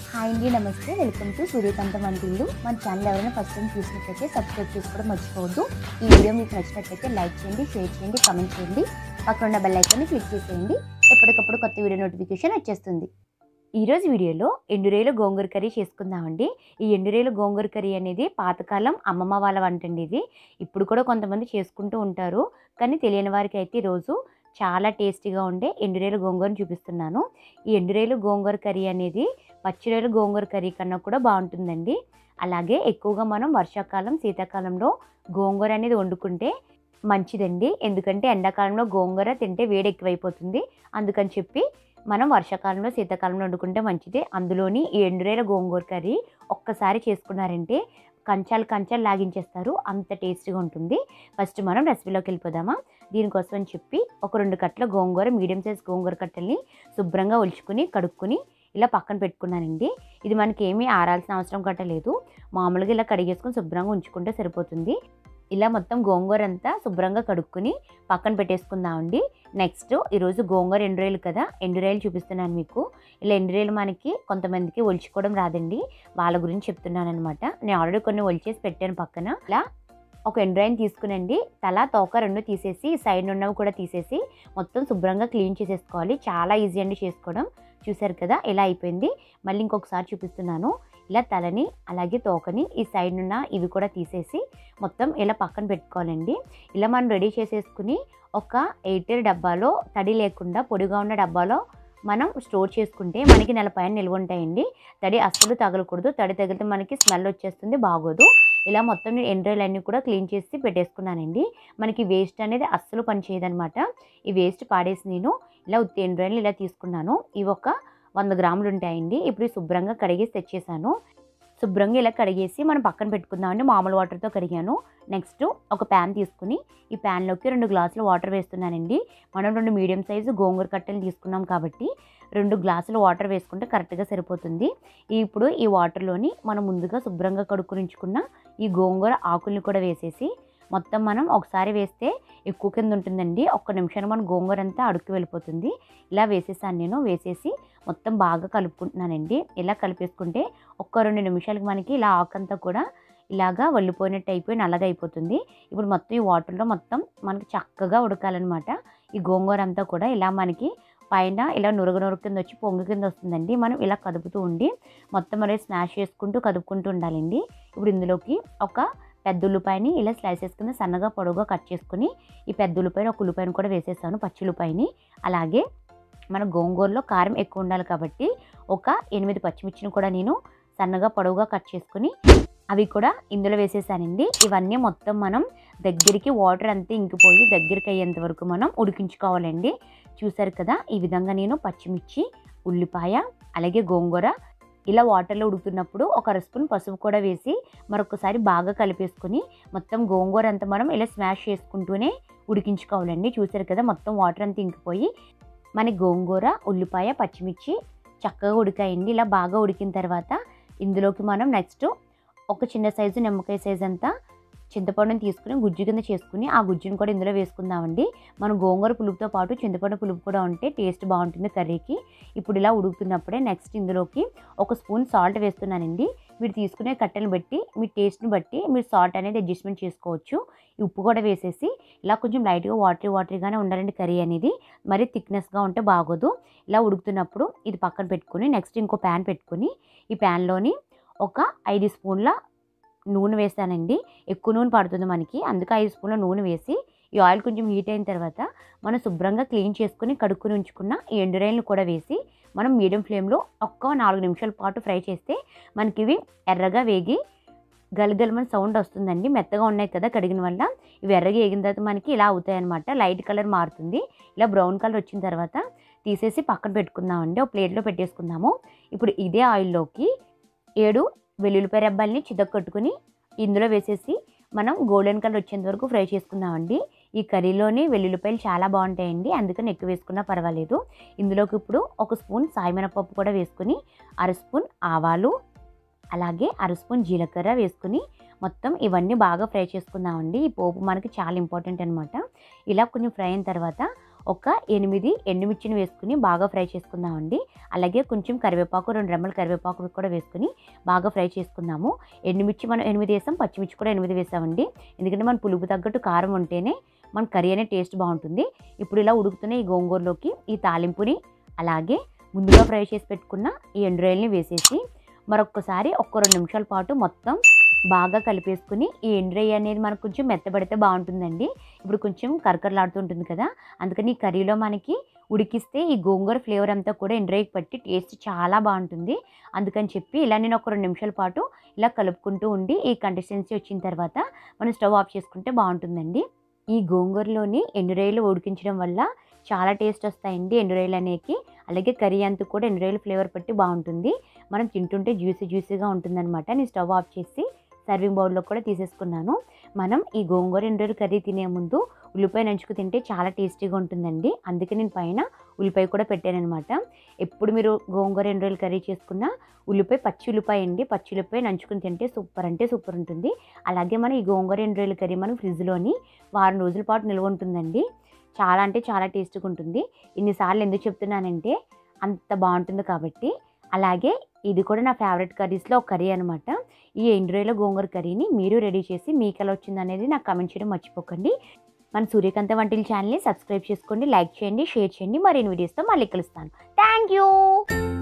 hi అండి నమస్తే welcome to సూర్యకాంత వంటిల్లు మన ఛానల్ ఎవరైనా ఫస్ట్ టైం చూసినట్లయితే సబ్స్క్రైబ్ చేసుకోవడం మర్చిపోవద్దు ఈ వీడియో మీకు నచ్చినట్లయితే లైక్ చేయండి షేర్ చేయండి కామెంట్ చేయండి పక్కన ఉన్న బెల్ ఐకాన్ని క్లిక్ చేసేయండి ఎప్పటికప్పుడు కొత్త వీడియో నోటిఫికేషన్ వచ్చేస్తుంది ఈరోజు వీడియోలో ఎండురేలు గోంగూర కర్రీ చేసుకుందామండి ఈ ఎండురేలు గోంగూర కర్రీ అనేది పాతకాలం అమ్మమ్మ వాళ్ళ వంట అండి ఇది ఇప్పుడు కూడా కొంతమంది చేసుకుంటూ ఉంటారు కానీ తెలియని వారికి అయితే ఈరోజు చాలా టేస్టీగా ఉండే ఎండురేలు గోంగూరని చూపిస్తున్నాను ఈ ఎండురేలు గోంగూర కర్రీ అనేది పచ్చిరేలు గోంగూర కర్రీ కన్నా కూడా బాగుంటుందండి అలాగే ఎక్కువగా మనం వర్షాకాలం శీతాకాలంలో గోంగూర అనేది వండుకుంటే మంచిదండి ఎందుకంటే ఎండాకాలంలో గోంగూర తింటే వేడి ఎక్కువైపోతుంది అందుకని చెప్పి మనం వర్షాకాలంలో శీతాకాలంలో వండుకుంటే మంచిది అందులోని ఈ ఎండురేల గోంగూర కర్రీ ఒక్కసారి చేసుకున్నారంటే కంచాలు కంచాలు లాగించేస్తారు అంత టేస్టీగా ఉంటుంది ఫస్ట్ మనం రెసిపీలోకి వెళ్ళిపోదామా దీనికోసం అని చెప్పి ఒక రెండు కట్టల గోంగూర మీడియం సైజ్ గోంగూర కట్టల్ని శుభ్రంగా ఒలుచుకుని కడుక్కుని ఇలా పక్కన పెట్టుకున్నానండి ఇది మనకి ఏమీ ఆరాల్సిన అవసరం గట్ట లేదు మామూలుగా ఇలా కడిగేసుకొని శుభ్రంగా ఉంచుకుంటే సరిపోతుంది ఇలా మొత్తం గోంగూర అంతా శుభ్రంగా కడుక్కుని పక్కన పెట్టేసుకుందామండి నెక్స్ట్ ఈరోజు గోంగూర ఎండురేలు కదా ఎండురేలు చూపిస్తున్నాను మీకు ఇలా ఎండురేలు మనకి కొంతమందికి ఒలుచుకోవడం రాదండి వాళ్ళ గురించి చెప్తున్నాను అనమాట నేను ఆల్రెడీ కొన్ని ఒలిచేసి పెట్టాను పక్కన ఇలా ఒక ఎండ్రాయిన్ తీసుకునండి తల తోక రెండు తీసేసి సైడ్ ఉన్నవి కూడా తీసేసి మొత్తం శుభ్రంగా క్లీన్ చేసేసుకోవాలి చాలా ఈజీ అండి చేసుకోవడం చూసారు కదా ఇలా అయిపోయింది మళ్ళీ ఇంకొకసారి చూపిస్తున్నాను ఇలా తలని అలాగే తోకని ఈ సైడ్ ఉన్న ఇవి కూడా తీసేసి మొత్తం ఇలా పక్కన పెట్టుకోవాలండి ఇలా మనం రెడీ చేసేసుకుని ఒక ఎయిటర్ డబ్బాలో తడి లేకుండా పొడిగా ఉన్న డబ్బాలో మనం స్టోర్ చేసుకుంటే మనకి నెల పైన నిల్వ ఉంటాయండి తడి అస్సలు తగలకూడదు తడి తగిలితే మనకి స్మెల్ వచ్చేస్తుంది బాగోదు ఇలా మొత్తం నేను ఎండ్రాయిలన్నీ కూడా క్లీన్ చేసి పెట్టేసుకున్నానండి మనకి వేస్ట్ అనేది అస్సలు పనిచేయదనమాట ఈ వేస్ట్ పాడేసి నేను ఇలా ఉత్తి ఎండ్రాయిలు ఇలా తీసుకున్నాను ఇవి ఒక వంద గ్రాములు ఉంటాయండి ఇప్పుడు ఇవి శుభ్రంగా కడిగేసి తెచ్చేసాను శుభ్రంగా ఇలా కడిగేసి మనం పక్కన పెట్టుకుందామండి మామూలు వాటర్తో కడిగాను నెక్స్ట్ ఒక ప్యాన్ తీసుకుని ఈ ప్యాన్లోకి రెండు గ్లాసులు వాటర్ వేస్తున్నానండి మనం రెండు మీడియం సైజు గోంగూర కట్టెలు తీసుకున్నాం కాబట్టి రెండు గ్లాసులు వాటర్ వేసుకుంటే కరెక్ట్గా సరిపోతుంది ఇప్పుడు ఈ వాటర్లోని మనం ముందుగా శుభ్రంగా కడుక్కుని ఉంచుకున్న ఈ గోంగూర ఆకుల్ని కూడా వేసేసి మొత్తం మనం ఒకసారి వేస్తే ఎక్కువ కింద ఉంటుందండి ఒక్క నిమిషాన్ని మన గోంగూర అంతా అడుక్కు వెళ్ళిపోతుంది ఇలా వేసేసాను నేను వేసేసి మొత్తం బాగా కలుపుకుంటున్నానండి ఇలా కలిపేసుకుంటే ఒక్క రెండు నిమిషాలకి మనకి ఇలా ఆకంతా కూడా ఇలాగా వల్లిపోయినట్టు అయిపోయి నల్లగా అయిపోతుంది ఇప్పుడు మొత్తం ఈ వాటర్లో మొత్తం మనకి చక్కగా ఉడకాలన్నమాట ఈ గోంగూర అంతా కూడా ఇలా మనకి పైన ఇలా నురుగు నురుగు కింద వచ్చి పొంగు కింద వస్తుందండి మనం ఇలా కదుపుతూ ఉండి మొత్తం అనేది స్మాష్ చేసుకుంటూ కదుపుకుంటూ ఉండాలండి ఇప్పుడు ఇందులోకి ఒక పెద్ద ఉల్లిపాయని ఇలా స్లైసెస్ కింద సన్నగా పొడవుగా కట్ చేసుకుని ఈ పెద్ద ఉల్లిపాయని ఒక ఉల్లిపాయని కూడా వేసేసాను పచ్చి ఉల్లిపాయని అలాగే మన గోంగూరలో కారం ఎక్కువ ఉండాలి కాబట్టి ఒక ఎనిమిది పచ్చిమిర్చిని కూడా నేను సన్నగా పొడవుగా కట్ చేసుకుని అవి కూడా ఇందులో వేసేసానండి ఇవన్నీ మొత్తం మనం దగ్గరికి వాటర్ అంతా ఇంకిపోయి దగ్గరికి అయ్యేంత వరకు మనం ఉడికించుకోవాలండి చూసారు కదా ఈ విధంగా నేను పచ్చిమిర్చి ఉల్లిపాయ అలాగే గోంగూర ఇలా వాటర్లో ఉడుకుతున్నప్పుడు ఒక అర స్పూన్ పసుపు కూడా వేసి మరొకసారి బాగా కలిపేసుకొని మొత్తం గోంగూర అంతా మనం ఇలా స్మాష్ చేసుకుంటూనే ఉడికించుకోవాలండి చూసారు కదా మొత్తం వాటర్ అంతా ఇంకిపోయి మన గోంగూర ఉల్లిపాయ పచ్చిమిర్చి చక్కగా ఉడికాయండి ఇలా బాగా ఉడికిన తర్వాత ఇందులోకి మనం నెక్స్ట్ ఒక చిన్న సైజు నిమ్మకాయ సైజ్ అంతా చింతపండుని తీసుకుని గుజ్జు కింద చేసుకుని ఆ గుజ్జుని కూడా ఇందులో వేసుకుందామండి మనం గోంగూర పులుపుతో పాటు చింతపండు పులుపు కూడా ఉంటే టేస్ట్ బాగుంటుంది కర్రీకి ఇప్పుడు ఇలా ఉడుకుతున్నప్పుడే నెక్స్ట్ ఇందులోకి ఒక స్పూన్ సాల్ట్ వేస్తున్నానండి మీరు తీసుకునే కట్టెలను బట్టి మీ టేస్ట్ని బట్టి మీరు సాల్ట్ అనేది అడ్జస్ట్మెంట్ చేసుకోవచ్చు ఈ ఉప్పు కూడా వేసేసి ఇలా కొంచెం లైట్గా వాటరీ వాటరీగానే ఉండాలండి కర్రీ అనేది మరీ థిక్నెస్గా ఉంటే బాగోదు ఇలా ఉడుకుతున్నప్పుడు ఇది పక్కన పెట్టుకుని నెక్స్ట్ ఇంకో ప్యాన్ పెట్టుకుని ఈ ప్యాన్లోని ఒక ఐదు స్పూన్ల నూనె వేసానండి ఎక్కువ నూనె పడుతుంది మనకి అందుకే ఐదు స్పూన్ల నూనె వేసి ఈ ఆయిల్ కొంచెం హీట్ అయిన తర్వాత మనం శుభ్రంగా క్లీన్ చేసుకుని కడుక్కుని ఉంచుకున్న ఈ ఎండురాయిలను కూడా వేసి మనం మీడియం ఫ్లేమ్లో ఒక్క నాలుగు నిమిషాల పాటు ఫ్రై చేస్తే మనకి ఇవి ఎర్రగా వేగి గలగలమని సౌండ్ వస్తుందండి మెత్తగా ఉన్నాయి కదా కడిగిన వల్ల ఇవి ఎర్రగా వేగిన తర్వాత మనకి ఇలా అవుతాయి అనమాట లైట్ కలర్ మారుతుంది ఇలా బ్రౌన్ కలర్ వచ్చిన తర్వాత తీసేసి పక్కన పెట్టుకుందామండి ఒక ప్లేట్లో పెట్టేసుకుందాము ఇప్పుడు ఇదే ఆయిల్లోకి ఏడు వెల్లుల్లిపాయ రెబ్బల్ని చితక్కొట్టుకుని ఇందులో వేసేసి మనం గోల్డెన్ కలర్ వచ్చేంత వరకు ఫ్రై చేసుకుందామండి ఈ కర్రీలోని వెల్లుల్లిపాయలు చాలా బాగుంటాయండి అందుకని ఎక్కువ వేసుకున్నా పర్వాలేదు ఇందులోకి ఇప్పుడు ఒక స్పూన్ సాయమినపప్పు కూడా వేసుకుని అర స్పూన్ ఆవాలు అలాగే అర స్పూన్ జీలకర్ర వేసుకుని మొత్తం ఇవన్నీ బాగా ఫ్రై చేసుకుందామండి ఈ పోపు మనకి చాలా ఇంపార్టెంట్ అనమాట ఇలా కొంచెం ఫ్రై అయిన తర్వాత ఒక ఎనిమిది ఎండుమిర్చిని వేసుకుని బాగా ఫ్రై చేసుకుందామండి అలాగే కొంచెం కరివేపాకు రెండు రెమ్మల కరివేపాకు కూడా వేసుకుని బాగా ఫ్రై చేసుకుందాము ఎండుమిర్చి మనం ఎనిమిది వేసాం పచ్చిమిర్చి కూడా ఎనిమిది వేసామండి ఎందుకంటే మన పులుపు తగ్గట్టు కారం ఉంటేనే మన కర్రీ అనే టేస్ట్ బాగుంటుంది ఇప్పుడు ఇలా ఉడుకుతున్న ఈ గోంగూరలోకి ఈ తాలింపుని అలాగే ముందుగా ఫ్రై చేసి పెట్టుకున్న ఈ ఎండురాయల్ని వేసేసి మరొక్కసారి ఒక్క రెండు నిమిషాల పాటు మొత్తం బాగా కలిపేసుకుని ఈ ఎండ్రై అనేది మనకు కొంచెం మెత్తబడితే బాగుంటుందండి ఇప్పుడు కొంచెం కరకరలాడుతుంటుంది కదా అందుకని ఈ కర్రీలో మనకి ఉడికిస్తే ఈ గోంగూర ఫ్లేవర్ అంతా కూడా ఎండ్రైకి పట్టి టేస్ట్ చాలా బాగుంటుంది అందుకని చెప్పి ఇలా నేను ఒక రెండు నిమిషాల పాటు ఇలా కలుపుకుంటూ ఉండి ఈ కన్సిస్టెన్సీ వచ్చిన తర్వాత మనం స్టవ్ ఆఫ్ చేసుకుంటే బాగుంటుందండి ఈ గోంగూరలోని ఎండురాయిలు ఉడికించడం వల్ల చాలా టేస్ట్ వస్తాయండి ఎండురాయిలు అనేకి అలాగే కర్రీ అంతా కూడా ఎండురాయిలు ఫ్లేవర్ పట్టి బాగుంటుంది మనం తింటుంటే జ్యూసీ జ్యూసీగా ఉంటుందన్నమాట నేను స్టవ్ ఆఫ్ చేసి సర్వింగ్ బౌల్లో కూడా తీసేసుకున్నాను మనం ఈ గోంగూర ఎండ్రాయిలు కర్రీ తినే ముందు ఉల్లిపాయ నంచుకు తింటే చాలా టేస్టీగా ఉంటుందండి అందుకే నేను పైన ఉల్లిపాయ కూడా పెట్టానమాట ఎప్పుడు మీరు గోంగూర ఎండ్రాయిలు కర్రీ చేసుకున్న ఉల్లిపాయ పచ్చి ఉల్లిపాయ అండి పచ్చి ఉల్లిపాయ నంచుకుని తింటే సూపర్ అంటే సూపర్ ఉంటుంది అలాగే మనం ఈ గోంగూర ఎండ్రాయిలు కర్రీ మనం ఫ్రిడ్జ్లోని వారం రోజుల పాటు నిల్వ ఉంటుందండి చాలా అంటే చాలా టేస్ట్గా ఉంటుంది ఇన్నిసార్లు ఎందుకు చెప్తున్నానంటే అంత బాగుంటుంది కాబట్టి అలాగే ఇది కూడా నా ఫేవరెట్ కర్రీస్లో ఒక కర్రీ అనమాట ఈ ఎండ్రాయిల గోంగూర కర్రీని మీరు రెడీ చేసి మీకు ఎలా వచ్చింది అనేది నాకు కమెంట్ చేయడం మర్చిపోకండి మన సూర్యకాంత వంటల ఛానల్ని సబ్స్క్రైబ్ చేసుకోండి లైక్ చేయండి షేర్ చేయండి మరిన్ని వీడియోస్తో మళ్ళీ కలుస్తాను థ్యాంక్ యూ